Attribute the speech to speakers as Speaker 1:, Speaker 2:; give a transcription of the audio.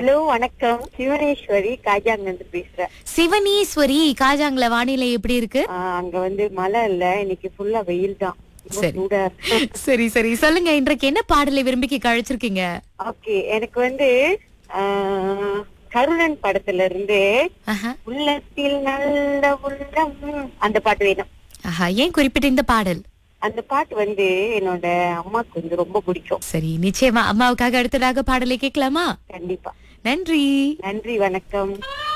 Speaker 1: Hello வணக்கம் சிவனேஸ்வரி காஜாங்கிருந்து பேசுறேன்
Speaker 2: சிவனீஸ்வரி காஜாங்கள வானிலை எப்படி இருக்கு
Speaker 1: ஆ, அங்க வந்து மழை இல்ல இன்னைக்கு ஃபுல்லா வெயில் தான் ரொம்ப
Speaker 2: சரி.
Speaker 1: சூடா இருக்கு.
Speaker 2: சரி சரி சொல்லுங்க இன்றைக்கு என்ன பாடலை விரும்பி கழிச்சிருக்கீங்க
Speaker 1: ஓகே எனக்கு வந்து ஆ, கருணன் படத்துல இருந்து
Speaker 2: ஆஹா.
Speaker 1: உள்ளத்தில் நல்ல உள்ளம் அந்த பாட்டு வேணும்
Speaker 2: ஆஹா ஏன் குறிப்பிட்ட இந்த பாடல்
Speaker 1: அந்த பாட்டு வந்து என்னோட அம்மாக்கு வந்து ரொம்ப பிடிக்கும்
Speaker 2: சரி நிச்சயமா அம்மாவுக்காக அடுத்ததாக பாடலை கேட்கலாமா
Speaker 1: கண்டிப்பா
Speaker 2: நன்றி
Speaker 1: நன்றி வணக்கம்